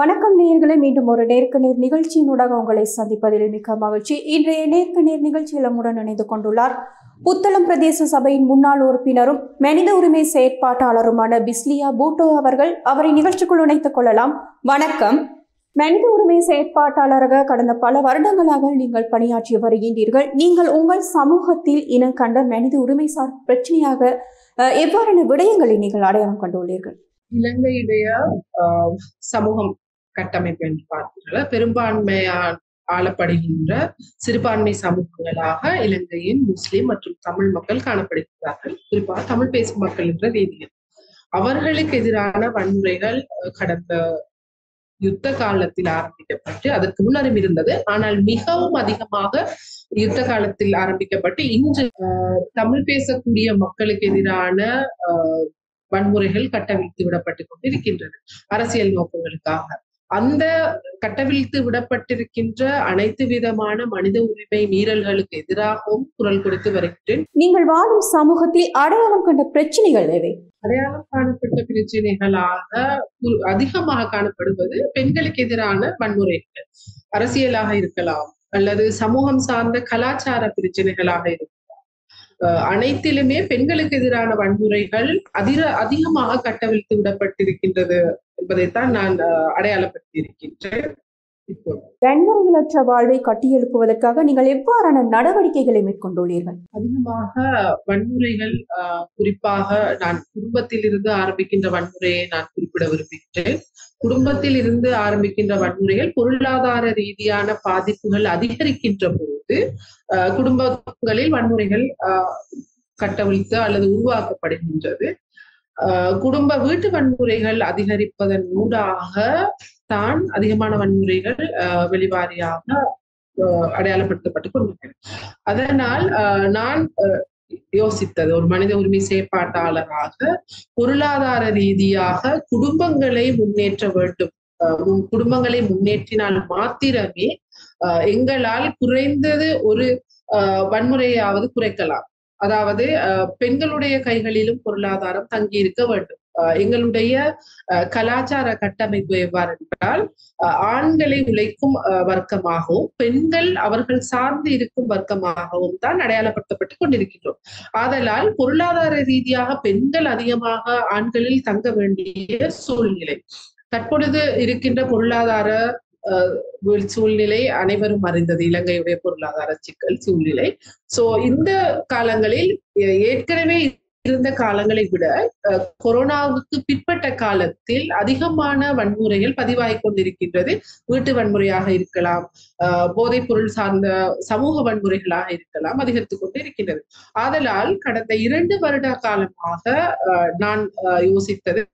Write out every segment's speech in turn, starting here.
வணக்கம் நேயர்களை மீண்டும் ஒரு நேர்க்க நேர் நிகழ்ச்சியினூடாக உங்களை சந்திப்பதில் மிக்க மகிழ்ச்சி இன்றைய நேர்க்க நேர் நிகழ்ச்சியில் நம்முடன் இணைந்து கொண்டுள்ளார் புத்தளம் பிரதேச சபையின் முன்னாள் உறுப்பினரும் மனித உரிமை செயற்பாட்டாளருமான பிஸ்லியா பூட்டோ அவர்கள் அவரை நிகழ்ச்சிக்குள் இணைத்துக் கொள்ளலாம் வணக்கம் மனித உரிமை செயற்பாட்டாளராக கடந்த பல வருடங்களாக நீங்கள் பணியாற்றி வருகின்றீர்கள் நீங்கள் உங்கள் சமூகத்தில் இனம் கண்ட மனித உரிமை சார் பிரச்சனையாக அஹ், எவ்வாறான விடயங்களை நீங்கள் அடையாளம் கண்டுள்ளீர்கள் இலங்கையுடைய ஆஹ், சமூகம் கட்டமைப்பு என்று பார்த்தீங்கன்னா பெரும்பான்மையா ஆளப்படுகின்ற சிறுபான்மை சமூகங்களாக இலங்கையின் முஸ்லிம் மற்றும் தமிழ் மக்கள் காணப்படுகிறார்கள் குறிப்பாக தமிழ் பேசும் மக்கள் என்ற ரீதியில் அவர்களுக்கு எதிரான வன்முறைகள் அஹ், கடந்த யுத்த காலத்தில் ஆரம்பிக்கப்பட்டு அதற்கு முன்னரும் இருந்தது ஆனால் மிகவும் அதிகமாக யுத்த காலத்தில் ஆரம்பிக்கப்பட்டு இன்று ஆஹ், தமிழ் பேசக்கூடிய மக்களுக்கு எதிரான ஆஹ், வன்முறைகள் கட்டவிழ்த்து விடப்பட்டு கொண்டிருக்கின்றது அரசியல் நோக்கங்களுக்காக அந்த கட்டவிழ்த்து விடப்பட்டிருக்கின்ற அனைத்து விதமான மனித உரிமை மீறல்களுக்கு எதிராகவும் குரல் கொடுத்து வருகின்றேன் நீங்கள் வாழும் சமூகத்தில் அடையாளம் கண்ட பிரச்சனைகள் எவை அடையாளம் காணப்பட்ட பிரச்சனைகளாக கு- அதிகமாக காணப்படுவது பெண்களுக்கு எதிரான வன்முறைகள் அரசியலாக இருக்கலாம் அல்லது சமூகம் சார்ந்த கலாச்சார பிரச்சனைகளாக இருக்கலாம் அஹ் அனைத்திலுமே பெண்களுக்கு எதிரான வன்முறைகள் அதிர அதிகமாக கட்டவிழ்த்து விடப்பட்டிருக்கின்றது என்பதைத்தான் நான் அஹ், அடையாளப்படுத்தி இருக்கின்றேன் இப்போ வன்முறைகளற்ற வாழ்வை கட்டியெழுப்புவதற்காக நீங்கள் எவ்வாறான நடவடிக்கைகளை மேற்கொண்டுள்ளீர்கள் அதிகமாக வன்முறைகள் ஆஹ், குறிப்பாக நான் குடும்பத்தில் இருந்து ஆரம்பிக்கின்ற வன்முறையை நான் குறிப்பிட விரும்புகிறேன் குடும்பத்தில் இருந்து ஆரம்பிக்கின்ற வன்முறைகள் பொருளாதார ரீதியான பாதிப்புகள் அதிகரிக்கின்ற போது ஆஹ், குடும்பங்களில் வன்முறைகள் ஆஹ், கட்டவிழ்த்து அல்லது உருவாக்கப்படுகின்றது ஆஹ், குடும்ப வீட்டு வன்முறைகள் அதிகரிப்பதன் ஊடாக தான் அதிகமான வன்முறைகள் ஆஹ், வெளிவாரியாக ஆஹ், அடையாளப்படுத்தப்பட்டு கொண்டிருக்கிறது அதனால் ஆஹ், நான் ஆஹ், யோசித்தது ஒரு மனித உரிமை செயற்பாட்டாளராக பொருளாதார ரீதியாக குடும்பங்களை முன்னேற்ற வேண்டும் ஆஹ், முன்- குடும்பங்களை முன்னேற்றினால் மாத்திரமே ஆஹ், எங்களால் குறைந்தது ஒரு ஆஹ், வன்முறையாவது குறைக்கலாம் அதாவது ஆஹ், பெண்களுடைய கைகளிலும் பொருளாதாரம் தங்கி இருக்க வேண்டும் ஆஹ், எங்களுடைய ஆஹ், கலாச்சார கட்டமைப்பு எவ்வாறு என்றால் ஆஹ், ஆண்களை உழைக்கும் ஆஹ், வர்க்கமாகவும் பெண்கள் அவர்கள் சார்ந்து இருக்கும் வர்க்கமாகவும் தான் அடையாளப்படுத்தப்பட்டு கொண்டிருக்கின்றோம் ஆதலால் பொருளாதார ரீதியாக பெண்கள் அதிகமாக ஆண்களில் தங்க வேண்டிய சூழ்நிலை தற்பொழுது இருக்கின்ற பொருளாதார ஆஹ், வீழ் சூழ்நிலை அனைவரும் அறிந்தது இலங்கையுடைய பொருளாதார சிக்கல் சூழ்நிலை சோ இந்த காலங்களில் ஏ- ஏற்கனவே இருந்த காலங்களை விட அஹ், கொரோனாவுக்கு பிற்பட்ட காலத்தில் அதிகமான வன்முறைகள் பதிவாகிக் கொண்டிருக்கின்றது வீட்டு வன்முறையாக இருக்கலாம் ஆஹ், போதைப் பொருள் சார்ந்த சமூக வன்முறைகளாக இருக்கலாம் அதிகரித்துக் கொண்டு இருக்கின்றது ஆதலால் கடந்த இரண்டு வருட காலமாக ஆஹ், நான் ஆஹ், யோசித்தது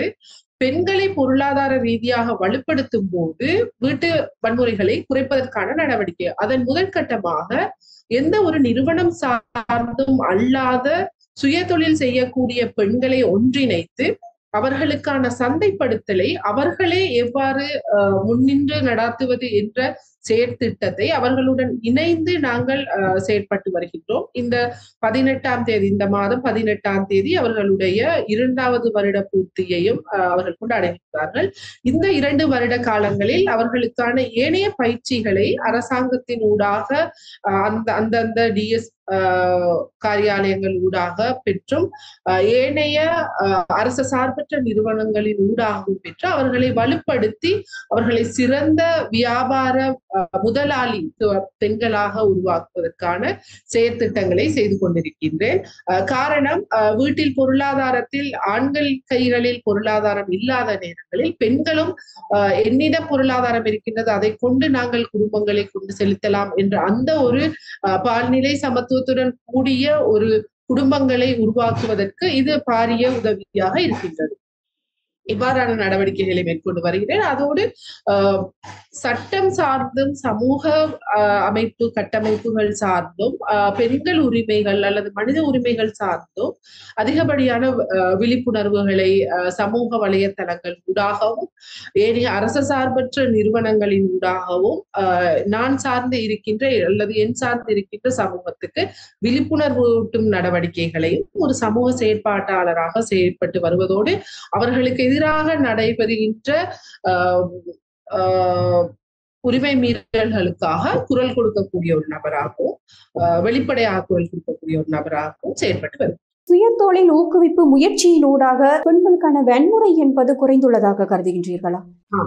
பெண்களை பொருளாதார ரீதியாக வலுப்படுத்தும் போது வீட்டு வன்முறைகளை குறைப்பதற்கான நடவடிக்கை அதன் முதற்கட்டமாக எந்த ஒரு நிறுவனம் சார்ந்தும் அல்லாத சுய தொழில் செய்யக்கூடிய பெண்களை ஒன்றிணைத்து அவர்களுக்கான சந்தைப்படுத்தலை அவர்களே எவ்வாறு ஆஹ், முன்னின்று நடாத்துவது என்ற செயற்திட்டத்தை அவர்களுடன் இணைந்து நாங்கள் ஆஹ், செயற்பட்டு வருகின்றோம் இந்த பதினெட்டாம் தேதி இந்த மாதம் பதினெட்டாம் தேதி அவர்களுடைய இரண்டாவது வருட பூர்த்தியையும் ஆஹ், அவர்கள் கொண்டாடுகிறார்கள் இந்த இரண்டு வருட காலங்களில் அவர்களுக்கான ஏனைய பயிற்சிகளை அரசாங்கத்தின் ஊடாக ஆஹ், அந்த அந்தந்த டிஎஸ் காரியாலயங்கள் ஊடாக பெற்றும் ஆஹ், ஏனைய ஆஹ், அரசு சார்பற்ற நிறுவனங்களின் ஊடாகவும் பெற்று அவர்களை வலுப்படுத்தி அவர்களை சிறந்த வியாபார ஆஹ், முதலாளி பெண்களாக உருவாக்குவதற்கான செயற்திட்டங்களை செய்து கொண்டிருக்கின்றேன் ஆஹ், காரணம் ஆஹ், வீட்டில் பொருளாதாரத்தில் ஆண்கள் கைகளில் பொருளாதாரம் இல்லாத நேரங்களில் பெண்களும் ஆஹ், என்னிடம் பொருளாதாரம் இருக்கின்றது அதை கொண்டு நாங்கள் குடும்பங்களை கொண்டு செலுத்தலாம் என்ற அந்த ஒரு ஆஹ், பால்நிலை சமத்துவத்துடன் கூடிய ஒரு குடும்பங்களை உருவாக்குவதற்கு இது பாரிய உதவியாக இருக்கின்றது இவ்வாறான நடவடிக்கைகளை மேற்கொண்டு வருகிறேன் அதோடு ஆஹ், சட்டம் சார்ந்தும் சமூக ஆஹ், அமைப்பு கட்டமைப்புகள் சார்ந்தும் ஆஹ், பெண்கள் உரிமைகள் அல்லது மனித உரிமைகள் சார்ந்தும் அதிகப்படியான ஆஹ், விழிப்புணர்வுகளை ஆஹ், சமூக வலைத்தளங்கள் ஊடாகவும் ஏனைய அரச சார்பற்ற நிறுவனங்களின் ஊடாகவும் ஆஹ், நான் சார்ந்து இருக்கின்ற அல்லது என் சார்ந்து இருக்கின்ற சமூகத்துக்கு விழிப்புணர்வூட்டும் நடவடிக்கைகளையும் ஒரு சமூக செயற்பாட்டாளராக செயற்பட்டு வருவதோடு அவர்களுக்கு எதிராக நடைபெறுகின்ற ஆஹ், உரிமை மீறல்களுக்காக குரல் கொடுக்கக்கூடிய ஒரு நபராகவும் வெளிப்படையாக குரல் கொடுக்கக்கூடிய ஒரு நபராகவும் செயல்பட்டு வருது சுயத்தொழில் ஊக்குவிப்பு முயற்சியினூடாக பெண்களுக்கான வன்முறை என்பது குறைந்துள்ளதாக கருதுகின்றீர்களா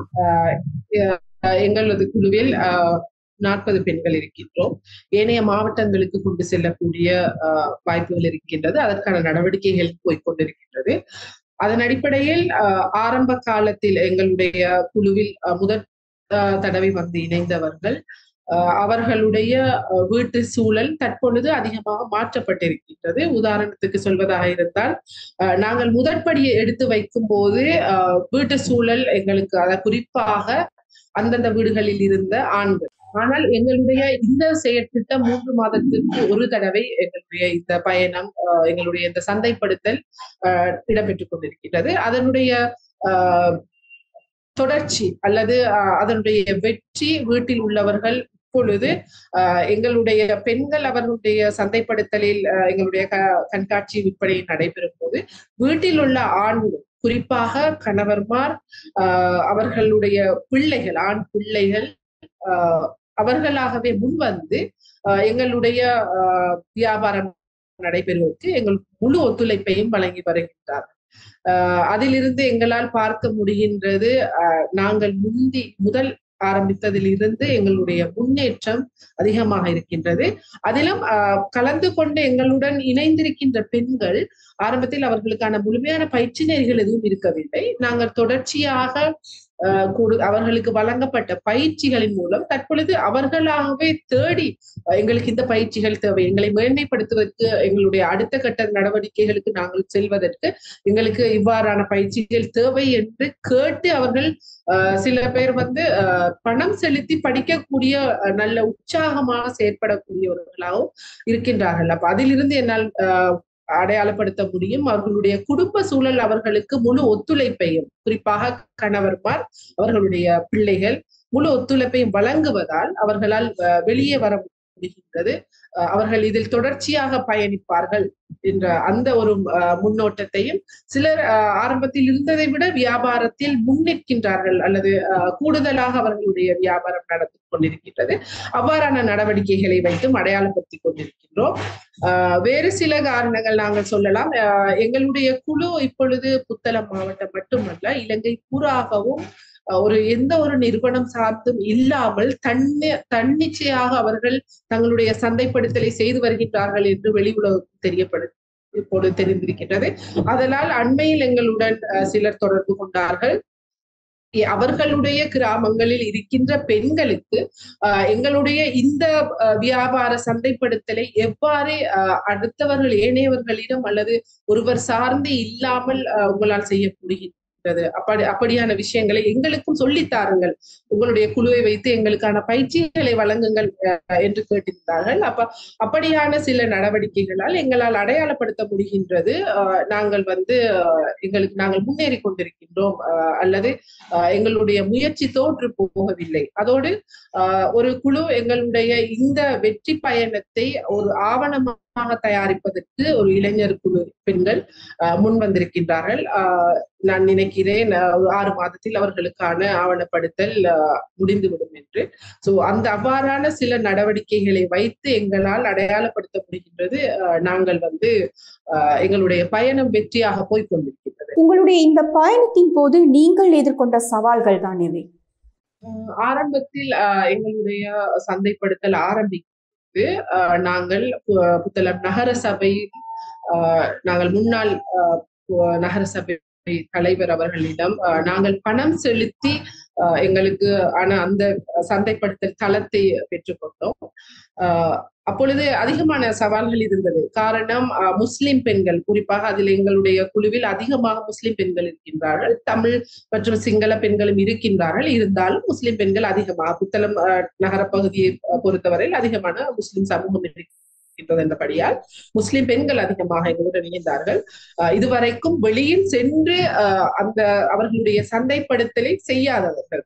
எங்களது குழுவில் நாற்பது பெண்கள் இருக்கின்றோம் ஏனைய மாவட்டங்களுக்கு கொண்டு செல்லக்கூடிய வாய்ப்புகள் இருக்கின்றது அதற்கான நடவடிக்கைகள் போய்கொண்டிருக்கின்றது அதன் அடிப்படையில் ஆரம்ப காலத்தில் எங்களுடைய குழுவில் முதற் தடவை வந்து இணைந்தவர்கள் அவர்களுடைய வீட்டு சூழல் தற்பொழுது அதிகமாக மாற்றப்பட்டிருக்கின்றது உதாரணத்துக்கு சொல்வதாக இருந்தால் நாங்கள் முதற்படியை எடுத்து வைக்கும் போது வீட்டு சூழல் எங்களுக்கு அத குறிப்பாக அந்தந்த வீடுகளில் இருந்த ஆண்கள் ஆனால் எங்களுடைய இந்த செயற்திட்டம் மூன்று மாதத்திற்கு ஒரு தடவை எங்களுடைய இந்த பயணம் எங்களுடைய இந்த சந்தைப்படுத்தல் இடம்பெற்றுக் கொண்டிருக்கின்றது அதனுடைய தொடர்ச்சி அல்லது அதனுடைய வெற்றி வீட்டில் உள்ளவர்கள் இப்பொழுது எங்களுடைய பெண்கள் அவர்களுடைய சந்தைப்படுத்தலில் எங்களுடைய கண்காட்சி விற்பனை நடைபெறும் போது வீட்டில் உள்ள ஆண்கள் குறிப்பாக கணவர்மார் அவர்களுடைய பிள்ளைகள் ஆண் பிள்ளைகள் அவர்களாகவே முன்வந்து எங்களுடைய வியாபாரம் நடைபெறுவதற்கு எங்களுக்கு முழு ஒத்துழைப்பையும் வழங்கி வருகின்றார்கள் அதிலிருந்து எங்களால் பார்க்க முடிகின்றது நாங்கள் முந்தி முதல் ஆரம்பித்ததில் இருந்து எங்களுடைய முன்னேற்றம் அதிகமாக இருக்கின்றது அதிலும் கலந்து கொண்டு எங்களுடன் இணைந்திருக்கின்ற பெண்கள் ஆரம்பத்தில் அவர்களுக்கான முழுமையான பயிற்சி நெறிகள் எதுவும் இருக்கவில்லை நாங்கள் தொடர்ச்சியாக அவர்களுக்கு வழங்கப்பட்ட பயிற்சிகளின் மூலம் தற்பொழுது அவர்களாகவே தேடி எங்களுக்கு இந்த பயிற்சிகள் தேவை எங்களை மேன்மைப்படுத்துவதற்கு எங்களுடைய அடுத்த கட்ட நடவடிக்கைகளுக்கு நாங்கள் செல்வதற்கு எங்களுக்கு இவ்வாறான பயிற்சிகள் தேவை என்று கேட்டு அவர்கள் சில பேர் வந்து பணம் செலுத்தி படிக்கக்கூடிய நல்ல உற்சாகமாக செயற்படக்கூடியவர்களாகவும் இருக்கின்றார்கள் அப்ப அதிலிருந்து என்னால் அடையாளப்படுத்த முடியும் அவர்களுடைய குடும்ப சூழல் அவர்களுக்கு முழு ஒத்துழைப்பையும் குறிப்பாக கணவர்மார் அவர்களுடைய பிள்ளைகள் முழு ஒத்துழைப்பையும் வழங்குவதால் அவர்களால் வெளியே வர முடிகின்றது அவர்கள் இதில் தொடர்ச்சியாக பயணிப்பார்கள் என்ற அந்த ஒரு முன்னோட்டத்தையும் சிலர் ஆரம்பத்தில் இருந்ததை விட வியாபாரத்தில் முன்னிற்கின்றார்கள் அல்லது கூடுதலாக அவர்களுடைய வியாபாரம் நடந்து கொண்டிருக்கின்றது அவ்வாறான நடவடிக்கைகளை வைத்தும் அடையாளப்படுத்திக் கொண்டிருக்கின்றோம் வேறு சில காரணங்கள் நாங்கள் சொல்லலாம் எங்களுடைய குழு இப்பொழுது புத்தளம் மாவட்டம் மட்டுமல்ல இலங்கை பூராகவும் ஒரு எந்த ஒரு நிறுவனம் சார்ந்தும் இல்லாமல் தன்னி தன்னிச்சையாக அவர்கள் தங்களுடைய சந்தைப்படுத்தலை செய்து வருகின்றார்கள் என்று வெளி உலகம் தெரியப்படு இப்பொழுது தெரிந்திருக்கின்றது அதனால் அண்மையில் எங்களுடன் சிலர் தொடர்பு கொண்டார்கள் அவர்களுடைய கிராமங்களில் இருக்கின்ற பெண்களுக்கு எங்களுடைய இந்த வியாபார சந்தைப்படுத்தலை எவ்வாறு அடுத்தவர்கள் ஏனையவர்களிடம் அல்லது ஒருவர் சார்ந்து இல்லாமல் உங்களால் செய்ய முடிகின்றது அப்படி அப்படியான விஷயங்களை எங்களுக்கும் சொல்லித்தாருங்கள் உங்களுடைய குழுவை வைத்து எங்களுக்கான பயிற்சிகளை வழங்குங்கள் என்று கேட்டிருந்தார்கள் அப்ப அப்படியான சில நடவடிக்கைகளால் எங்களால் அடையாளப்படுத்த முடிகின்றது நாங்கள் வந்து எங்களுக்கு நாங்கள் முன்னேறி கொண்டிருக்கின்றோம் அல்லது எங்களுடைய முயற்சி தோற்று போகவில்லை அதோடு ஒரு குழு எங்களுடைய இந்த வெற்றி பயணத்தை ஒரு ஆவணமாக தயாரிப்பதற்கு ஒரு இளைஞர் குழு பெண்கள் முன் வந்திருக்கின்றார்கள் நான் நினைக்கிறேன் ஆறு மாதத்தில் அவர்களுக்கான ஆவணப்படுத்தல் முடிந்துவிடும் என்று சோ அந்த அவ்வாறான சில நடவடிக்கைகளை வைத்து எங்களால் அடையாளப்படுத்த முடிகின்றது நாங்கள் வந்து எங்களுடைய பயணம் வெற்றியாக போய் கொண்டிருக்கின்றது உங்களுடைய இந்த பயணத்தின் போது நீங்கள் எதிர்கொண்ட சவால்கள் தான் எவை ஆரம்பத்தில் எங்களுடைய சந்தைப்படுத்தல் ஆரம்பித்து நாங்கள் புத்தளம் நகர சபை நாங்கள் முன்னாள் நகர சபை தலைவர் அவர்களிடம் நாங்கள் பணம் செலுத்தி எங்களுக்கு ஆன அந்த சந்தைப்படுத்தல் தளத்தை பெற்றுக்கொண்டோம் அப்பொழுது அதிகமான சவால்கள் இருந்தது காரணம் முஸ்லிம் பெண்கள் குறிப்பாக அதில் எங்களுடைய குழுவில் அதிகமாக முஸ்லிம் பெண்கள் இருக்கின்றார்கள் தமிழ் மற்றும் சிங்கள பெண்களும் இருக்கின்றார்கள் இருந்தாலும் முஸ்லிம் பெண்கள் அதிகமாக புத்தளம் நகர பகுதியை பொறுத்தவரையில் அதிகமான முஸ்லிம் சமூகம் இருக்கின்றது என்றபடியால் முஸ்லிம் பெண்கள் அதிகமாக எங்களுடன் இணைந்தார்கள் இதுவரைக்கும் வெளியில் சென்று அந்த அவர்களுடைய சந்தைப்படுத்தலை செய்யாதவர்கள்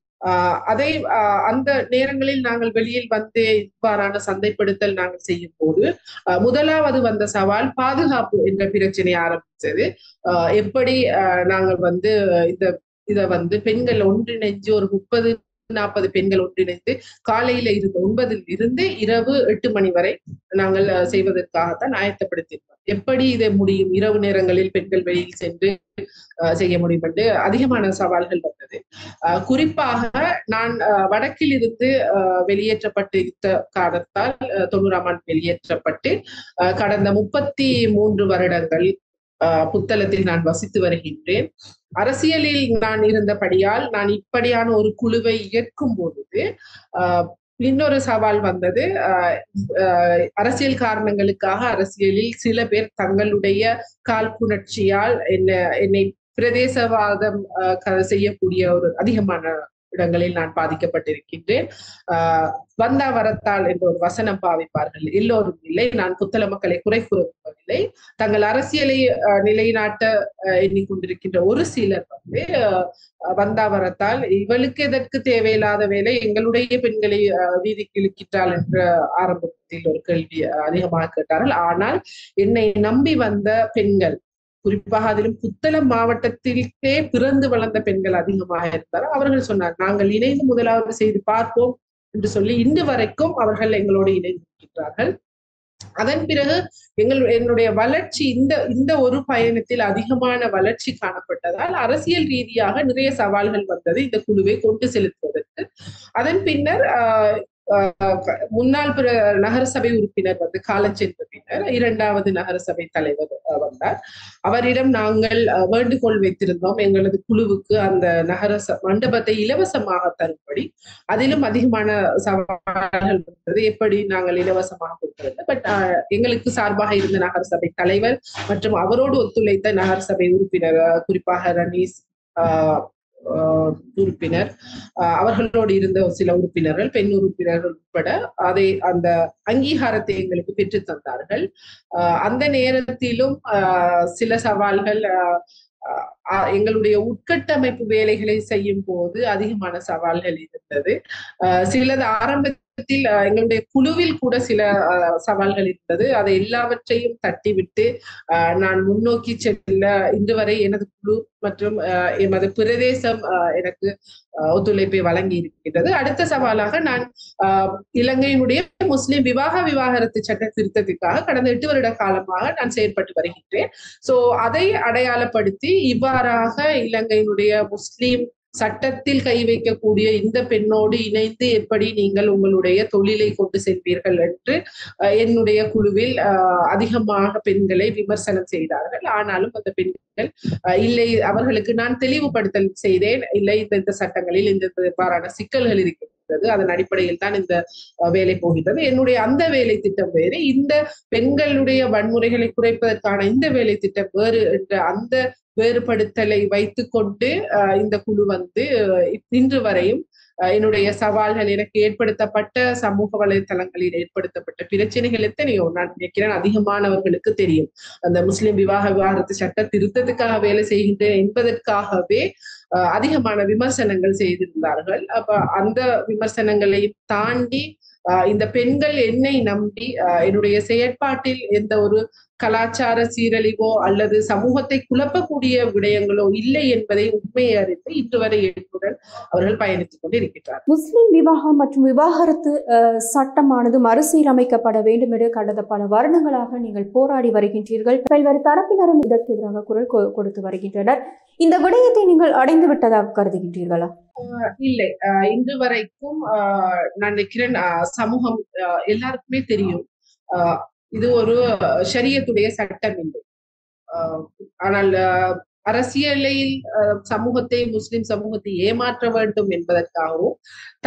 அதை அந்த நேரங்களில் நாங்கள் வெளியில் வந்து இவ்வாறான சந்தைப்படுத்தல் நாங்கள் செய்யும் போது முதலாவது வந்த சவால் பாதுகாப்பு என்ற பிரச்சனை ஆரம்பித்தது எப்படி நாங்கள் வந்து இந்த இத வந்து பெண்கள் ஒன்றிணைஞ்சு ஒரு முப்பது நாற்பது பெண்கள் ஒன்றிணைந்து காலையில இருந்து ஒன்பதில் இருந்து இரவு எட்டு மணி வரை நாங்கள் அஹ், செய்வதற்காகத்தான் ஆயத்தப்படுத்தியிருக்கோம் எப்படி இதை முடியும் இரவு நேரங்களில் பெண்கள் வெளியில் சென்று அஹ், செய்ய முடியும் என்று அதிகமான சவால்கள் வந்தது அஹ், குறிப்பாக நான் அஹ், வடக்கில் இருந்து அஹ், வெளியேற்றப்பட்டு இருந்த காரணத்தால் அஹ், தொண்ணூறாம் ஆண்டு வெளியேற்றப்பட்டு அஹ், கடந்த முப்பத்தி மூன்று வருடங்கள் அஹ், புத்தளத்தில் நான் வசித்து வருகின்றேன் அரசியலில் நான் இருந்தபடியால் நான் இப்படியான ஒரு குழுவை இயக்கும் பொழுது ஆஹ், இன்னொரு சவால் வந்தது ஆஹ், ஆஹ், அரசியல் காரணங்களுக்காக அரசியலில் சில பேர் தங்களுடைய காழ்ப்புணர்ச்சியால் என்ன என்னை பிரதேசவாதம் ஆஹ், க- செய்யக்கூடிய ஒரு அதிகமான இடங்களில் நான் பாதிக்கப்பட்டிருக்கின்றேன் ஆஹ், வந்தா வரத்தால் என்ற ஒரு வசனம் பாவிப்பார்கள் எல்லோரும் இல்லை நான் புத்தள மக்களை குறை கூறவில்லை தங்கள் அரசியலை ஆஹ், நிலைநாட்ட ஆஹ், எண்ணிக்கொண்டிருக்கின்ற ஒரு சிலர் வந்து ஆஹ், வந்தா வரத்தால் இவளுக்கு எதற்கு தேவையில்லாத வேலை எங்களுடைய பெண்களை ஆஹ், வீதிக்கு இழுக்கின்றாள் என்ற ஆரம்பத்தில் ஒரு கேள்வி ஆஹ், அதிகமாக கேட்டார்கள் ஆனால் என்னை நம்பி வந்த பெண்கள் குறிப்பாக அதிலும் புத்தளம் மாவட்டத்திலே பிறந்து வளர்ந்த பெண்கள் அதிகமாக இருந்தார் அவர்கள் சொன்னார் நாங்கள் இணைந்து முதலாவது செய்து பார்ப்போம் என்று சொல்லி இன்று வரைக்கும் அவர்கள் எங்களோடு இணைந்திருக்கிறார்கள் அதன் பிறகு எங்கள் என்னுடைய வளர்ச்சி இந்த இந்த ஒரு பயணத்தில் அதிகமான வளர்ச்சி காணப்பட்டதால் அரசியல் ரீதியாக நிறைய சவால்கள் வந்தது இந்த குழுவை கொண்டு செலுத்துவதற்கு அதன் பின்னர் ஆஹ் ஆஹ் முன்னாள் பிற நகரசபை உறுப்பினர் வந்து காலஞ்சென்ற பின்னர் இரண்டாவது நகரசபை தலைவர் ஆஹ் வந்தார் அவரிடம் நாங்கள் ஆஹ் வேண்டுகோள் வைத்திருந்தோம் எங்களது குழுவுக்கு அந்த நகர ச- மண்டபத்தை இலவசமாக தரும்படி அதிலும் அதிகமான சவால்கள் வந்தது எப்படி நாங்கள் இலவசமாக கொடுக்கிறது பட் எங்களுக்கு சார்பாக இருந்த நகரசபை தலைவர் மற்றும் அவரோடு ஒத்துழைத்த நகரசபை உறுப்பினர் ஆஹ் குறிப்பாக ரனீஸ் ஆஹ் ஆஹ் உறுப்பினர் ஆஹ் அவர்களோடு இருந்த ஒரு சில உறுப்பினர்கள் பெண் உறுப்பினர்கள் உட்பட அதை அந்த அங்கீகாரத்தை எங்களுக்கு பெற்று தந்தார்கள் ஆஹ் அந்த நேரத்திலும் ஆஹ் சில சவால்கள் ஆஹ் ஆஹ் எங்களுடைய உட்கட்டமைப்பு வேலைகளை செய்யும் போது அதிகமான சவால்கள் இருந்தது ஆஹ் சிலது ஆரம்பத்தில் ஆஹ் எங்களுடைய குழுவில் கூட சில ஆஹ் சவால்கள் இருந்தது அதை எல்லாவற்றையும் தட்டிவிட்டு ஆஹ் நான் முன்னோக்கி செல்ல இன்று வரை எனது குழு மற்றும் ஆஹ் எமது பிரதேசம் ஆஹ் எனக்கு ஆஹ் ஒத்துழைப்பை வழங்கி இருக்கின்றது அடுத்த சவாலாக நான் ஆஹ் இலங்கையினுடைய முஸ்லிம் விவாக விவாகரத்து சட்ட திருத்தத்திற்காக கடந்த எட்டு வருட காலமாக நான் செயற்பட்டு வருகின்றேன் சோ அதை அடையாளப்படுத்தி இவ்வாறாக இலங்கையினுடைய முஸ்லிம் சட்டத்தில் கை வைக்கக்கூடிய இந்த பெண்ணோடு இணைந்து எப்படி நீங்கள் உங்களுடைய தொழிலை கொண்டு செல்வீர்கள் என்று அஹ், என்னுடைய குழுவில் அஹ், அதிகமாக பெண்களை விமர்சனம் செய்தார்கள் ஆனாலும் அந்த பெண்கள் அஹ், இல்லை அவர்களுக்கு நான் தெளிவுபடுத்தல் செய்தேன் இல்லை இந்த இந்த சட்டங்களில் இந்த இந்த இவ்வாறான சிக்கல்கள் இருக்கின்றது அதன் அடிப்படையில் தான் இந்த அஹ், வேலை போகின்றது என்னுடைய அந்த வேலை திட்டம் வேறு இந்த பெண்களுடைய வன்முறைகளை குறைப்பதற்கான இந்த வேலை திட்டம் வேறு என்ற அந்த வேறுபடுத்தலை வைத்துக்கொண்டு அஹ், இந்த குழு வந்து அஹ், இன்று வரையும் அஹ், என்னுடைய சவால்கள் எனக்கு ஏற்படுத்தப்பட்ட சமூக வலைத்தளங்களில் ஏற்படுத்தப்பட்ட பிரச்சனைகள் எத்தனையோ நான் நினைக்கிறேன் அதிகமானவர்களுக்கு தெரியும் அந்த முஸ்லிம் விவாக விவாகரத்து சட்ட திருத்தத்துக்காக வேலை செய்கின்றேன் என்பதற்காகவே அஹ், அதிகமான விமர்சனங்கள் செய்திருந்தார்கள் அப்ப அந்த விமர்சனங்களையும் தாண்டி ஆஹ் இந்த பெண்கள் என்னை நம்பி ஆஹ் என்னுடைய செயற்பாட்டில் எந்த ஒரு கலாச்சார சீரழிவோ அல்லது சமூகத்தை குழப்பக்கூடிய விடயங்களோ இல்லை என்பதை உண்மையை அறிந்து இன்று வரை என்னுடன் அவர்கள் பயணித்துக் கொண்டு இருக்கின்றார் முஸ்லிம் விவாகம் மற்றும் விவாகரத்து அஹ், சட்டமானது மறுசீரமைக்கப்பட வேண்டும் என்று கடந்த பல வருடங்களாக நீங்கள் போராடி வருகின்றீர்கள் பல்வேறு தரப்பினரும் இதற்கு எதிராக குரல் கொ- கொடுத்து வருகின்றனர் இந்த விடயத்தை நீங்கள் அடைந்து விட்டதாக கருதுகின்றீர்களா இல்லை ஆஹ் இன்று வரைக்கும் ஆஹ் நான் நினைக்கிறேன் ஆஹ் சமூகம் ஆஹ் எல்லாருக்குமே தெரியும் ஆஹ் இது ஒரு ஷரியத்துடைய சட்டம் இல்லை ஆஹ் ஆனால் ஆஹ் அரசியலில் ஆஹ் சமூகத்தை முஸ்லிம் சமூகத்தை ஏமாற்ற வேண்டும் என்பதற்காகவும்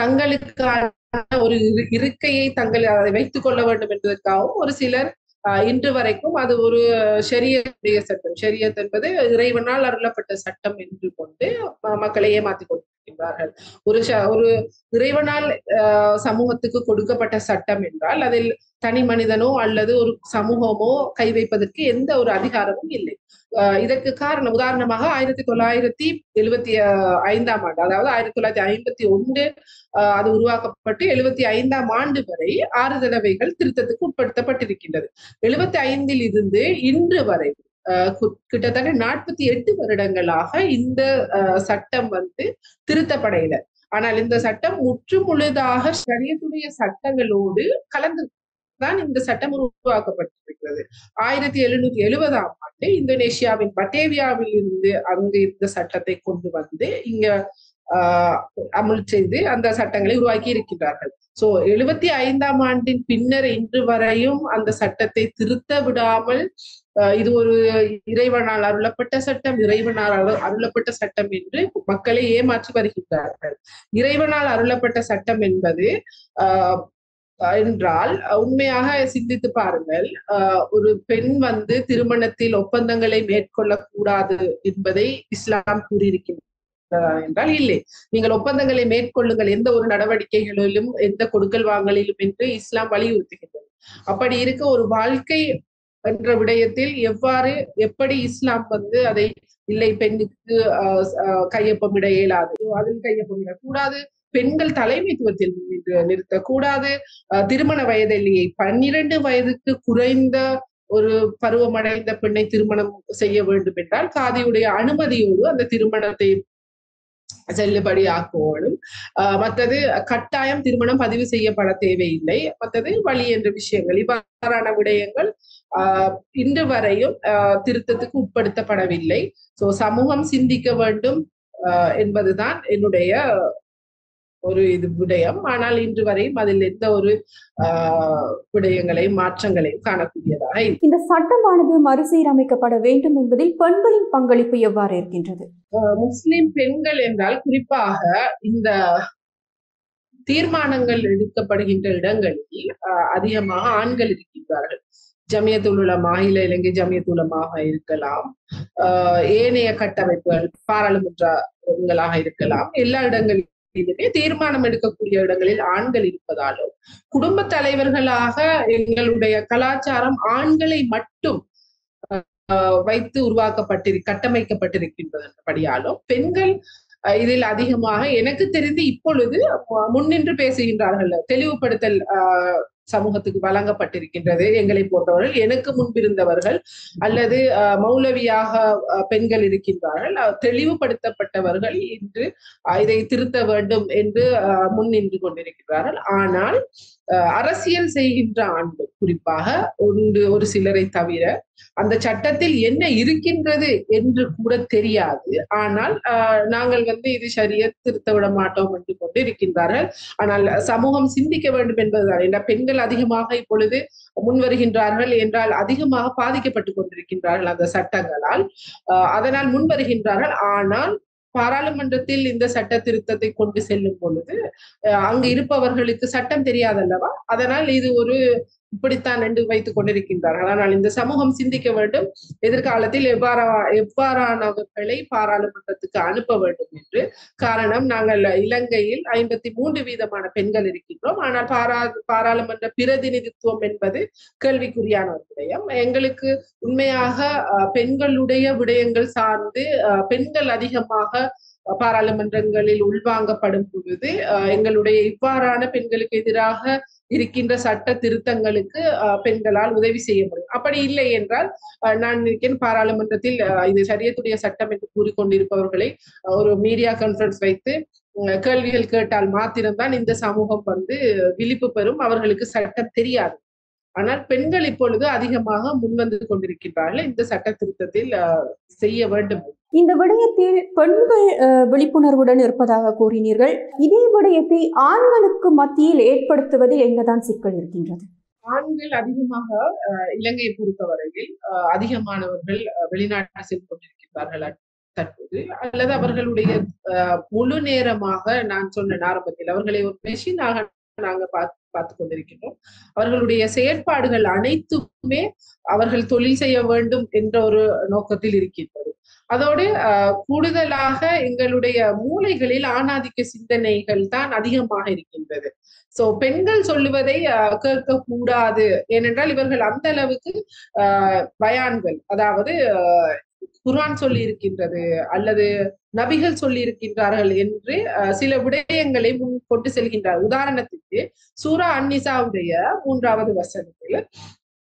தங்களுக்கான ஒரு இரு- இருக்கையை தங்கள் அதை வைத்துக் கொள்ள வேண்டும் என்பதற்காகவும் ஒரு சிலர் ஆஹ் இன்று வரைக்கும் அது ஒரு ஷரியத்துடைய சட்டம் ஷரியத் என்பது இறைவனால் அருளப்பட்ட சட்டம் என்று கொண்டு ம- மக்களை ஏமாத்திக் கொண்டிருக்கின்றார்கள் ஒரு ச- ஒரு இறைவனால் ஆஹ் சமூகத்துக்கு கொடுக்கப்பட்ட சட்டம் என்றால் அதில் தனி மனிதனோ அல்லது ஒரு சமூகமோ கை வைப்பதற்கு எந்த ஒரு அதிகாரமும் இல்லை ஆஹ் இதற்கு காரணம் உதாரணமாக ஆயிரத்தி தொள்ளாயிரத்தி எழுபத்தி ஐந்தாம் ஆண்டு அதாவது ஆயிரத்தி தொள்ளாயிரத்தி ஐம்பத்தி ஒன்று ஆஹ் அது உருவாக்கப்பட்டு எழுபத்தி ஐந்தாம் ஆண்டு வரை ஆறு தடவைகள் திருத்தத்துக்கு உட்படுத்தப்பட்டிருக்கின்றது எழுபத்தி ஐந்தில் இருந்து இன்று வரை அஹ், கு- கிட்டத்தட்ட நாற்பத்தி எட்டு வருடங்களாக இந்த அஹ், சட்டம் வந்து திருத்தப்படையில ஆனால் இந்த சட்டம் முற்று முழுதாக சரியத்துடைய சட்டங்களோடு கலந்து தான் இந்த சட்டம் உருவாக்கப்பட்டிருக்கிறது ஆயிரத்தி எழுநூத்தி எழுபதாம் ஆண்டு இந்தோனேஷியாவின் பட்டேவியாவில் இருந்து அங்கு இந்த சட்டத்தை கொண்டு வந்து இங்க ஆஹ் அமுல் செய்து அந்த சட்டங்களை உருவாக்கி இருக்கின்றார்கள் சோ எழுபத்தி ஐந்தாம் ஆண்டின் பின்னர் இன்று வரையும் அந்த சட்டத்தை திருத்த விடாமல் ஆஹ் இது ஒரு இறைவனால் அருளப்பட்ட சட்டம் இறைவனால் அரு- அருளப்பட்ட சட்டம் என்று மக்களை ஏமாற்றி வருகின்றார்கள் இறைவனால் அருளப்பட்ட சட்டம் என்பது ஆஹ் என்றால் உண்மையாக சிந்தித்து பாருங்கள் ஆஹ் ஒரு பெண் வந்து திருமணத்தில் ஒப்பந்தங்களை மேற்கொள்ளக்கூடாது என்பதை இஸ்லாம் கூறியிருக்கின்றதா என்றால் இல்லை நீங்கள் ஒப்பந்தங்களை மேற்கொள்ளுங்கள் எந்த ஒரு நடவடிக்கைகளிலும் எந்த கொடுக்கல் வாங்கலிலும் என்று இஸ்லாம் வலியுறுத்துகின்றது அப்படி இருக்க ஒரு வாழ்க்கை என்ற விடயத்தில் எவ்வாறு எப்படி இஸ்லாம் வந்து அதை இல்லை பெண்ணுக்கு ஆஹ் ஆஹ் கையொப்பமிட இயலாது அதில் கையொப்பமிடக் கூடாது பெண்கள் தலைமைத்துவத்தில் நின்று நிறுத்தக்கூடாது அஹ் திருமண வயதிலேயே பன்னிரண்டு வயதுக்கு குறைந்த ஒரு பருவமடைந்த பெண்ணை திருமணம் செய்ய வேண்டும் என்றால் காதியுடைய அனுமதியோடு அந்த திருமணத்தை செல்லுபடி ஆக்குவோடும் ஆஹ் மற்றது கட்டாயம் திருமணம் பதிவு செய்யப்பட தேவையில்லை மற்றது வழி என்ற விஷயங்கள் இவ்வாறான விடயங்கள் ஆஹ் இன்று வரையும் ஆஹ் திருத்தத்துக்கு உட்படுத்தப்படவில்லை சோ சமூகம் சிந்திக்க வேண்டும் ஆஹ் என்பதுதான் என்னுடைய ஒரு இது விடயம் ஆனால் இன்று வரையும் அதில் எந்த ஒரு ஆஹ் விடயங்களையும் மாற்றங்களையும் காணக்கூடியதாக இல்லை. இந்த சட்டமானது மறுசீரமைக்கப்பட வேண்டும் என்பதில் பெண்களின் பங்களிப்பு எவ்வாறு இருக்கின்றது ஆஹ் முஸ்லிம் பெண்கள் என்றால் குறிப்பாக இந்த தீர்மானங்கள் எடுக்கப்படுகின்ற இடங்களில் ஆஹ் அதிகமாக ஆண்கள் இருக்கின்றார்கள் ஜமியத்துலமா இல்ல இலங்கை ஜமியத்துலமாக இருக்கலாம் ஆஹ் ஏனைய கட்டமைப்புகள் பாராளுமன்றங்களாக இருக்கலாம் எல்லா இடங்களிலுமே தீர்மானம் எடுக்கக்கூடிய இடங்களில் ஆண்கள் இருப்பதாலும் குடும்ப தலைவர்களாக எங்களுடைய கலாச்சாரம் ஆண்களை மட்டும் ஆஹ் வைத்து உருவாக்கப்பட்டிரு கட்டமைக்கப்பட்டிருக்கின்றபடியாலும் பெண்கள் அஹ் இதில் அதிகமாக எனக்கு தெரிந்து இப்பொழுது மு- முன்னின்று பேசுகின்றார்கள் தெளிவுபடுத்தல் ஆஹ் சமூகத்துக்கு வழங்கப்பட்டிருக்கின்றது எங்களை போன்றவர்கள் எனக்கு முன்பிருந்தவர்கள் அல்லது ஆஹ் மௌலவியாக ஆஹ் பெண்கள் இருக்கின்றார்கள் அஹ் தெளிவுபடுத்தப்பட்டவர்கள் இன்று ஆஹ் இதை திருத்த வேண்டும் என்று ஆஹ் முன்னின்று கொண்டிருக்கிறார்கள் ஆனால் ஆஹ் அரசியல் செய்கின்ற ஆண்கள் குறிப்பாக ஒன்று ஒரு சிலரை தவிர அந்த சட்டத்தில் என்ன இருக்கின்றது என்று கூட தெரியாது ஆனால் ஆஹ் நாங்கள் வந்து இது சரியா திருத்த விட மாட்டோம் என்று கொண்டு இருக்கின்றார்கள் ஆனால் சமூகம் சிந்திக்க வேண்டும் என்பதுதான் ஏன்னா பெண்கள் அதிகமாக இப்பொழுது முன் வருகின்றார்கள் என்றால் அதிகமாக பாதிக்கப்பட்டு கொண்டிருக்கின்றார்கள் அந்த சட்டங்களால் ஆஹ் அதனால் முன் வருகின்றார்கள் ஆனால் பாராளுமன்றத்தில் இந்த சட்ட திருத்தத்தை கொண்டு செல்லும் பொழுது அஹ் அங்கு இருப்பவர்களுக்கு சட்டம் தெரியாதல்லவா அதனால் இது ஒரு இப்படித்தான் என்று வைத்துக் கொண்டிருக்கின்றார்கள் ஆனால் இந்த சமூகம் சிந்திக்க வேண்டும் எதிர்காலத்தில் எவ்வாறா எவ்வாறானவர்களை பாராளுமன்றத்துக்கு அனுப்ப வேண்டும் என்று காரணம் நாங்கள் இலங்கையில் ஐம்பத்தி மூன்று வீதமான பெண்கள் இருக்கின்றோம் ஆனால் பாரா பாராளுமன்ற பிரதிநிதித்துவம் என்பது கேள்விக்குறியான ஒரு விடயம் எங்களுக்கு உண்மையாக அஹ், பெண்களுடைய விடயங்கள் சார்ந்து அஹ், பெண்கள் அதிகமாக அஹ், பாராளுமன்றங்களில் உள்வாங்கப்படும் பொழுது அஹ், எங்களுடைய இவ்வாறான பெண்களுக்கு எதிராக இருக்கின்ற சட்ட திருத்தங்களுக்கு அஹ், பெண்களால் உதவி செய்ய முடியும் அப்படி இல்லை என்றால் அஹ், நான் நினைக்கிறேன் பாராளுமன்றத்தில் அஹ், இது சரியத்துடைய சட்டம் என்று கூறிக்கொண்டிருப்பவர்களை அஹ், ஒரு மீடியா கான்ஃபரன்ஸ் வைத்து அஹ், கேள்விகள் கேட்டால் மாத்திரம்தான் இந்த சமூகம் வந்து விழிப்பு பெறும் அவர்களுக்கு சட்டம் தெரியாது ஆனால் பெண்கள் இப்பொழுது அதிகமாக முன்வந்து கொண்டிருக்கின்றார்கள் இந்த சட்ட திருத்தத்தில் அஹ், செய்ய வேண்டும் இந்த விடயத்தில் பெண்கள் அஹ், விழிப்புணர்வுடன் இருப்பதாக கூறினீர்கள் இதே விடயத்தை ஆண்களுக்கு மத்தியில் ஏற்படுத்துவதில் எங்கதான் சிக்கல் இருக்கின்றது ஆண்கள் அதிகமாக அஹ், இலங்கையை பொறுத்தவரையில் அஹ், அதிகமானவர்கள் அஹ், வெளிநாட்டில் சென்று கொண்டிருக்கிறார்கள் அத்- தற்போது அல்லது அவர்களுடைய அஹ், முழு நேரமாக நான் சொன்ன ஆரம்பத்தில் அவர்களை ஒரு மெஷினாக நாங்க பார்த்து பார்த்து கொண்டிருக்கின்றோம் அவர்களுடைய செயற்பாடுகள் அனைத்துமே அவர்கள் தொழில் செய்ய வேண்டும் என்ற ஒரு நோக்கத்தில் இருக்கின்றது அதோடு அஹ், கூடுதலாக எங்களுடைய மூளைகளில் ஆணாதிக்க சிந்தனைகள் தான் அதிகமாக இருக்கின்றது சோ பெண்கள் சொல்லுவதை அஹ், கேட்க கூடாது ஏனென்றால் இவர்கள் அந்த அளவுக்கு ஆஹ் பயான்கள் அதாவது ஆஹ் குர்ஆன் சொல்லி இருக்கின்றது அல்லது நபிகள் சொல்லி இருக்கின்றார்கள் என்று ஆஹ் சில விடயங்களை முன் கொண்டு செல்கின்றார் உதாரணத்துக்கு சூரா அன்னிசாவுடைய மூன்றாவது வசனத்தில்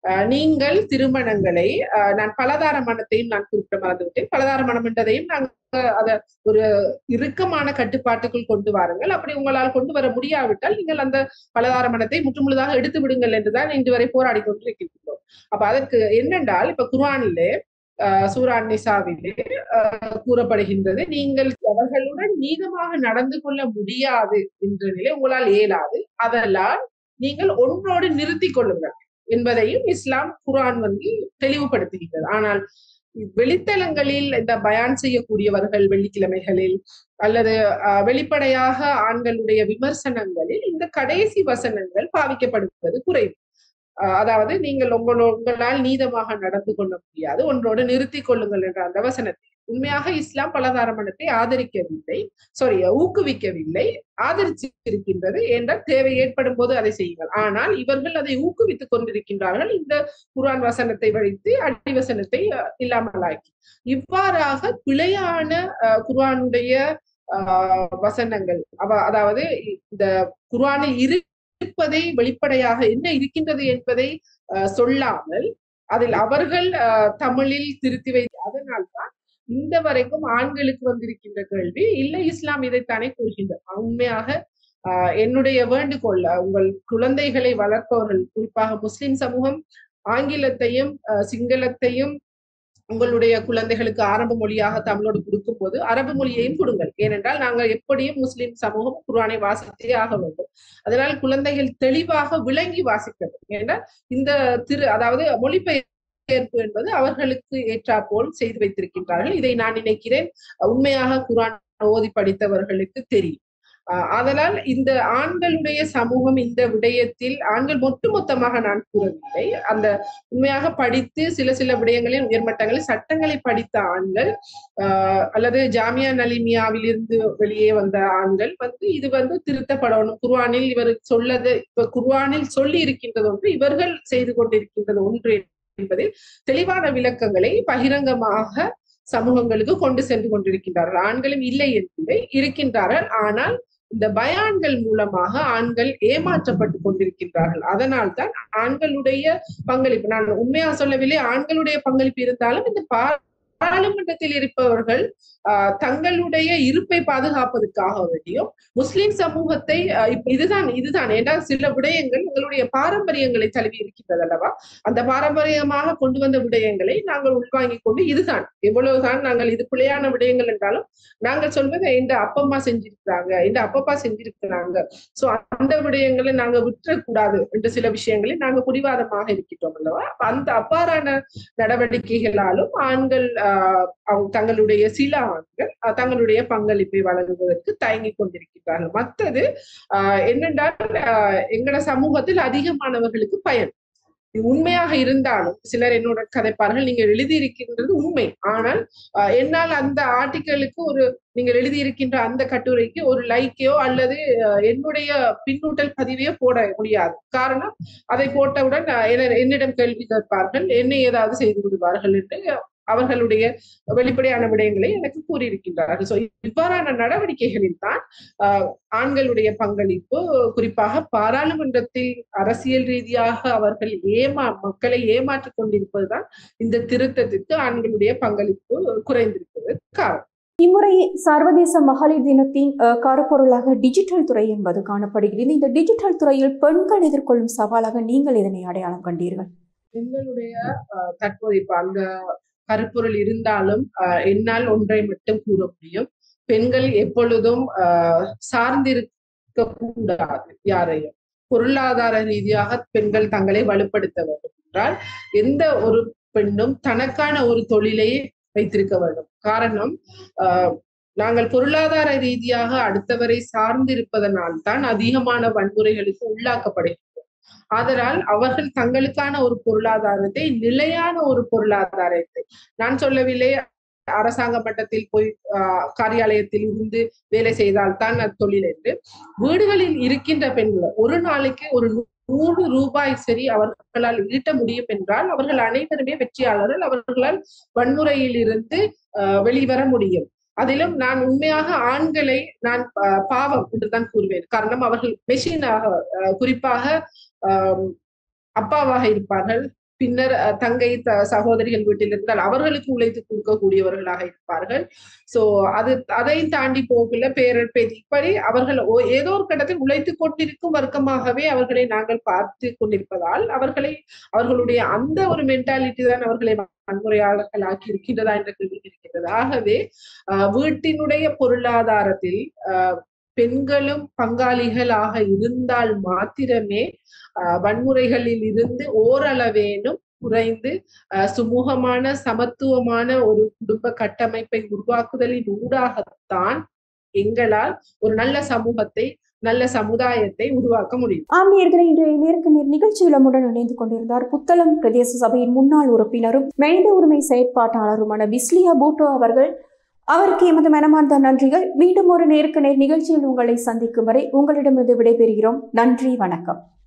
அஹ், நீங்கள் திருமணங்களை அஹ், நான் பலதார மனத்தையும் நான் குறிப்பிட மறந்துவிட்டேன் பலதார மனம் என்றதையும் நாங்கள் அத ஒரு இறுக்கமான கட்டுப்பாட்டுக்குள் கொண்டு வாருங்கள் அப்படி உங்களால் கொண்டு வர முடியாவிட்டால் நீங்கள் அந்த பலதார மனத்தை முற்றுமுழுதாக எடுத்து விடுங்கள் என்றுதான் இன்று வரை போராடி கொண்டிருக்கின்றோம் அப்ப அதற்கு என்னென்றால் இப்ப குர்ஆனிலே அஹ், சூரா நிசாவிலே அஹ், கூறப்படுகின்றது நீங்கள் அவர்களுடன் நீதமாக நடந்து கொள்ள முடியாது என்ற நிலை உங்களால் இயலாது அதெல்லாம் நீங்கள் ஒன்றோடு நிறுத்திக் கொள்ளுங்கள் என்பதையும் இஸ்லாம் குர்ஆன் வந்து தெளிவுபடுத்துகின்றது ஆனால் வெளித்தளங்களில் இந்த பயான் செய்யக்கூடியவர்கள் வெள்ளிக்கிழமைகளில் அல்லது அஹ், வெளிப்படையாக ஆண்களுடைய விமர்சனங்களில் இந்த கடைசி வசனங்கள் பாவிக்கப்படுவது குறைவு அஹ், அதாவது நீங்கள் உங்களோ உங்களால் நீதமாக நடந்து கொள்ள முடியாது ஒன்றோடு நிறுத்திக் கொள்ளுங்கள் என்ற அந்த வசனத்தை உண்மையாக இஸ்லாம் பலதார மனத்தை ஆதரிக்கவில்லை சாரி ஊக்குவிக்கவில்லை ஆதரிச்சிருக்கின்றது என்றால் தேவை ஏற்படும் போது அதை செய்யுங்கள் ஆனால் இவர்கள் அதை ஊக்குவித்துக் கொண்டிருக்கின்றார்கள் இந்த குர்ஆன் வசனத்தை வைத்து அடிவசனத்தை அஹ், இல்லாமலாக்கி இவ்வாறாக பிழையான அஹ், குர்ஆனுடைய ஆஹ், வசனங்கள் அவ அதாவது இந்த குர்ஆனில் இருப்பதை வெளிப்படையாக என்ன இருக்கின்றது என்பதை அஹ், சொல்லாமல் அதில் அவர்கள் அஹ், தமிழில் திருத்தி வை அதனால்தான் இந்த வரைக்கும் ஆண்களுக்கு வந்திருக்கின்ற கேள்வி இல்லை இஸ்லாம் இதைத்தானே கூறுகின்றது உண்மையாக ஆஹ் என்னுடைய வேண்டுகோள் அஹ் உங்கள் குழந்தைகளை வளர்ப்பவர்கள் குறிப்பாக முஸ்லிம் சமூகம் ஆங்கிலத்தையும் அஹ் சிங்களத்தையும் உங்களுடைய குழந்தைகளுக்கு ஆரம்ப மொழியாக தமிழோடு கொடுக்கும் போது அரபு மொழியையும் கொடுங்கள் ஏனென்றால் நாங்கள் எப்படியும் முஸ்லிம் சமூகம் குர்ஆனை வாசித்தே ஆக வேண்டும் அதனால் குழந்தைகள் தெளிவாக விளங்கி வாசிக்க வேண்டும் ஏன்னா இந்த திரு அதாவது மொழிபெயர்ப்பு என்பது அவர்களுக்கு ஏற்றாற்போல் செய்து வைத்திருக்கின்றார்கள் இதை நான் நினைக்கிறேன் உண்மையாக குர்ஆன் ஓதி படித்தவர்களுக்கு தெரியும் ஆஹ் ஆதலால் இந்த ஆண்களுடைய சமூகம் இந்த விடயத்தில் ஆண்கள் ஒட்டுமொத்தமாக நான் கூறவில்லை அந்த உண்மையாக படித்து சில சில விடயங்களில் உயர்மட்டங்களில் சட்டங்களை படித்த ஆண்கள் ஆஹ் அல்லது ஜாமியா நலிமியாவில் இருந்து வெளியே வந்த ஆண்கள் வந்து இது வந்து திருத்தப்படணும் குர்ஆனில் இவர் சொல்லது இப்ப குர்ஆனில் சொல்லி இருக்கின்றது ஒன்று இவர்கள் செய்து கொண்டிருக்கின்றது ஒன்று என்பதில் தெளிவான விளக்கங்களை பகிரங்கமாக சமூகங்களுக்கு கொண்டு சென்று கொண்டிருக்கின்றார்கள் ஆண்களும் இல்லை என்பதை இருக்கின்றார்கள் ஆனால் இந்த பயான்கள் மூலமாக ஆண்கள் ஏமாற்றப்பட்டு கொண்டிருக்கின்றார்கள் அதனால்தான் ஆண்களுடைய பங்களிப்பு நான் உண்மையா சொல்லவில்லை ஆண்களுடைய பங்களிப்பு இருந்தாலும் இந்த பாராளுமன்றத்தில் இருப்பவர்கள் ஆஹ் தங்களுடைய இருப்பை பாதுகாப்பதற்காக வேண்டியும் முஸ்லிம் சமூகத்தை ஆஹ் இப்ப இதுதான் இதுதான் ஏன்னா சில விடயங்கள் எங்களுடைய பாரம்பரியங்களை தழுவி இருக்கின்றது அல்லவா அந்த பாரம்பரியமாக கொண்டு வந்த விடயங்களை நாங்கள் உள்வாங்கிக் கொண்டு இதுதான் எவ்வளவுதான் நாங்கள் இது பிழையான விடயங்கள் என்றாலும் நாங்கள் சொல்வது இந்த அப்பம்மா செஞ்சிருக்கிறாங்க இந்த அப்பப்பா செஞ்சிருக்கிறாங்க சோ அந்த விடயங்களை நாங்க விட்டுறக்கூடாது என்ற சில விஷயங்களில் நாங்க குடிவாதமாக இருக்கின்றோம் அல்லவா அப்ப அந்த அவ்வாறான நடவடிக்கைகளாலும் ஆண்கள் ஆஹ் அவங்க தங்களுடைய சில ஆண்கள் அஹ் தங்களுடைய பங்களிப்பை வழங்குவதற்கு தயங்கி கொண்டிருக்கிறார்கள் மற்றது ஆஹ் என்னென்றால் ஆஹ் எங்கட சமூகத்தில் அதிகமானவர்களுக்கு பயன் இது உண்மையாக இருந்தாலும் சிலர் என்னோட கதைப்பார்கள் நீங்கள் எழுதியிருக்கின்றது உண்மை ஆனால் ஆஹ் என்னால் அந்த ஆர்டிக்கலுக்கு ஒரு நீங்கள் எழுதியிருக்கின்ற அந்த கட்டுரைக்கு ஒரு லைக்கையோ அல்லது ஆஹ் என்னுடைய பின்னூட்டல் பதிவையோ போட முடியாது காரணம் அதை போட்டவுடன் ஆஹ் என்ன- என்னிடம் கேள்வி கேட்பார்கள் என்னை ஏதாவது செய்து விடுவார்கள் என்று அவர்களுடைய வெளிப்படையான விடயங்களை எனக்கு கூறியிருக்கின்றார்கள் சோ இவ்வாறான நடவடிக்கைகளில் தான் ஆஹ் ஆண்களுடைய பங்களிப்பு குறிப்பாக பாராளுமன்றத்தில் அரசியல் ரீதியாக அவர்கள் ஏமா மக்களை ஏமாற்றிக் கொண்டிருப்பதுதான் இந்த திருத்தத்திற்கு ஆண்களுடைய பங்களிப்பு குறைந்திருப்பது காரணம் இம்முறை சர்வதேச மகளிர் தினத்தின் அஹ், கருப்பொருளாக டிஜிட்டல் துறை என்பது காணப்படுகிறது இந்த டிஜிட்டல் துறையில் பெண்கள் எதிர்கொள்ளும் சவாலாக நீங்கள் இதனை அடையாளம் கண்டீர்கள் பெண்களுடைய ஆஹ், தற்போது இப்ப அந்த கருப்பொருள் இருந்தாலும் ஆஹ், என்னால் ஒன்றை மட்டும் கூற முடியும் பெண்கள் எப்பொழுதும் ஆஹ், சார்ந்திருக்க கூடாது யாரையும் பொருளாதார ரீதியாக பெண்கள் தங்களை வலுப்படுத்த வேண்டும் என்றால் எந்த ஒரு பெண்ணும் தனக்கான ஒரு தொழிலை வைத்திருக்க வேண்டும் காரணம் ஆஹ், நாங்கள் பொருளாதார ரீதியாக அடுத்தவரை சார்ந்திருப்பதனால் தான் அதிகமான வன்முறைகளுக்கு உள்ளாக்கப்படுகிறோம் ஆதலால் அவர்கள் தங்களுக்கான ஒரு பொருளாதாரத்தை நிலையான ஒரு பொருளாதாரத்தை நான் சொல்லவில்லை அரசாங்க மட்டத்தில் போய் ஆஹ், காரியாலயத்தில் இருந்து வேலை செய்தால் தான் அது தொழில் என்று வீடுகளில் இருக்கின்ற பெண்கள் ஒரு நாளைக்கு ஒரு நூறு ரூபாய் சரி அவர்களால் ஈட்ட முடியும் என்றால் அவர்கள் அனைவருமே வெற்றியாளர்கள் அவர்களால் வன்முறையில் இருந்து ஆஹ், வெளிவர முடியும் அதிலும் நான் உண்மையாக ஆண்களை நான் ஆஹ், பாவம் என்றுதான் கூறுவேன் காரணம் அவர்கள் மெஷினாக ஆஹ், குறிப்பாக ஆஹ், அப்பாவாக இருப்பார்கள் பின்னர் அஹ், தங்கை த- சகோதரிகள் வீட்டில் இருந்தால் அவர்களுக்கு உழைத்து கொடுக்கக்கூடியவர்களாக இருப்பார்கள் சோ அது அதை தாண்டி போகல பேரர் பேத்தி இப்படி அவர்கள் ஓ- ஏதோ ஒரு கட்டத்தில் உழைத்து கொண்டிருக்கும் வர்க்கமாகவே அவர்களை நாங்கள் பார்த்து கொண்டிருப்பதால் அவர்களை அவர்களுடைய அந்த ஒரு மென்டாலிட்டி தான் அவர்களை வன்முறையாளர்கள் ஆக்கி இருக்கின்றதா என்ற கேள்வி இருக்கிறது ஆகவே ஆஹ் வீட்டினுடைய பொருளாதாரத்தில் ஆஹ் பெண்களும் பங்காளிகளாக இருந்தால் மாத்திரமே ஆஹ் வன்முறைகளில் இருந்து ஓரளவேனும் குறைந்து ஆஹ் சுமூகமான சமத்துவமான ஒரு குடும்ப கட்டமைப்பை உருவாக்குதலின் ஊடாகத்தான் எங்களால் ஒரு நல்ல சமூகத்தை நல்ல சமுதாயத்தை உருவாக்க முடியும் ஆம் நேயர்களே இன்றைய நேருக்கு நேர் நிகழ்ச்சியில் நம்முடன் இணைந்து கொண்டிருந்தார் புத்தளம் பிரதேச சபையின் முன்னாள் உறுப்பினரும் மனித உரிமை செயற்பாட்டாளருமான பிஸ்லியா பூட்டோ அவர்கள் அவருக்கு எமது மனமார்ந்த நன்றிகள் மீண்டும் ஒரு நேருக்கு நேர் நிகழ்ச்சியில் உங்களை சந்திக்கும் வரை உங்களிடமிருந்து விடைபெறுகிறோம் நன்றி வணக்கம்